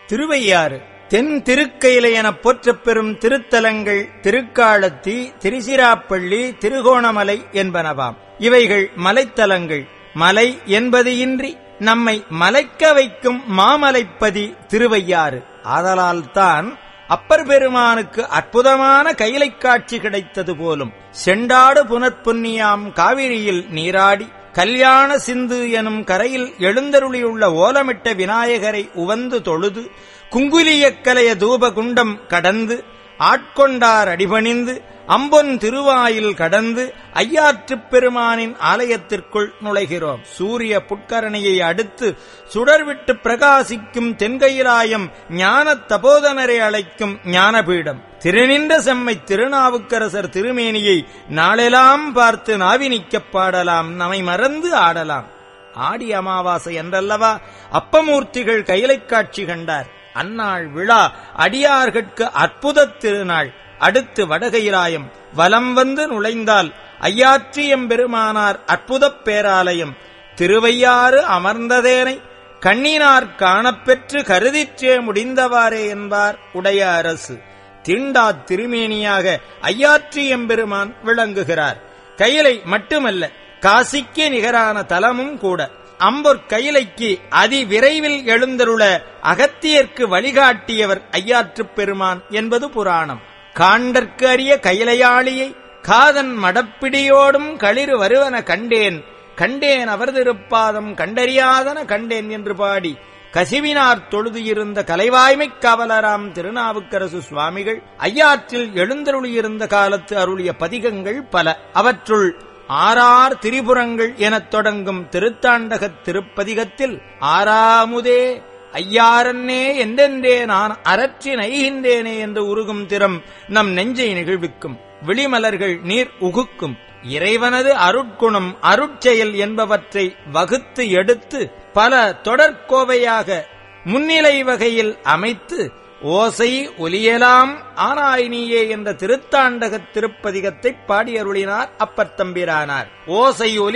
திருவையாறு தென் திருக்கையிலை எனப் போற்றப் பெறும் திருத்தலங்கள் திருக்காலத்தி திருச்சிராப்பள்ளி திருகோணமலை என்பனவாம் இவைகள் மலைத்தலங்கள் மலை என்பது இன்றி நம்மை மலைக்க வைக்கும் மாமலைப்பதி திருவையாறு ஆதலால்தான் அப்பர் பெருமானுக்கு அற்புதமான கைலைக் காட்சி கிடைத்தது போலும் செண்டாடு புனற்புன்னியாம் காவிரியில் நீராடி கல்யாண சிந்து எனும் கரையில் எழுந்தருளியுள்ள ஓலமிட்ட விநாயகரை உவந்து தொழுது குங்குலியக்கலைய தூபகுண்டம் கடந்து ஆட்கொண்டார் அடிபணிந்து அம்பொன் திருவாயில் கடந்து ஐயாற்றுப் பெருமானின் ஆலயத்திற்குள் நுழைகிறோம் சூரிய புட்கரணையை அடுத்து சுடர்விட்டு பிரகாசிக்கும் தென்கையிலாயம் ஞான தபோதனரை அழைக்கும் ஞானபீடம் திருநின்ற செம்மை திருநாவுக்கரசர் திருமேனியை நாளெல்லாம் பார்த்து நாவினிக்கப் பாடலாம் நம்மை மறந்து ஆடலாம் ஆடி அமாவாசை என்றல்லவா அப்பமூர்த்திகள் கைலைக் காட்சி கண்டார் அந்நாள் விழா அடியார்கட்கு அற்புதத் திருநாள் அடுத்து வடகையிலாயம் வலம் வந்து நுழைந்தால் ஐயாற்றியம்பெருமானார் அற்புதப் பேராலயம் திருவையாறு அமர்ந்ததேனை கண்ணினார் காணப்பெற்று கருதிற்றே முடிந்தவாறே என்பார் உடைய அரசு தீண்டா திருமேனியாக ஐயாற்றியம்பெருமான் விளங்குகிறார் கையிலை மட்டுமல்ல காசிக்கு நிகரான தலமும் கூட அம்பொற் கையிலைக்கு அதிவிரைவில் எழுந்தருள அகத்தியர்க்கு வழிகாட்டியவர் ஐயாற்றுப் பெருமான் என்பது புராணம் காண்டற்கு அறிய கையிலையாளியை காதன் மடப்பிடியோடும் களிறு வருவன கண்டேன் கண்டேன் அவர் திருப்பாதம் கண்டறியாதன கண்டேன் என்று பாடி கசிவினார் தொழுது இருந்த கலைவாய்மைக் காவலராம் திருநாவுக்கரசு சுவாமிகள் ஐயாற்றில் எழுந்தருளியிருந்த காலத்து அருளிய பதிகங்கள் பல அவற்றுள் ஆறார் திரிபுரங்கள் எனத் தொடங்கும் திருத்தாண்டகத் திருப்பதிகத்தில் ஆறாமுதே ஐயாரன்னே என்றென்றே நான் அரற்றி நைகின்றேனே என்று உருகும் திறம் நம் நெஞ்சை நிகழ்விக்கும் விழிமலர்கள் நீர் உகுக்கும் இறைவனது அருட்குணம் அருட்செயல் என்பவற்றை வகுத்து எடுத்து பல தொடர்கோவையாக முன்னிலை வகையில் அமைத்து ஓசை ஒலியலாம் ஆனாய் நீயே என்ற திருத்தாண்டகத் திருப்பதிகத்தை பாடியருளினார் அப்பத்தம்பிரானார் ஓசை ஒலி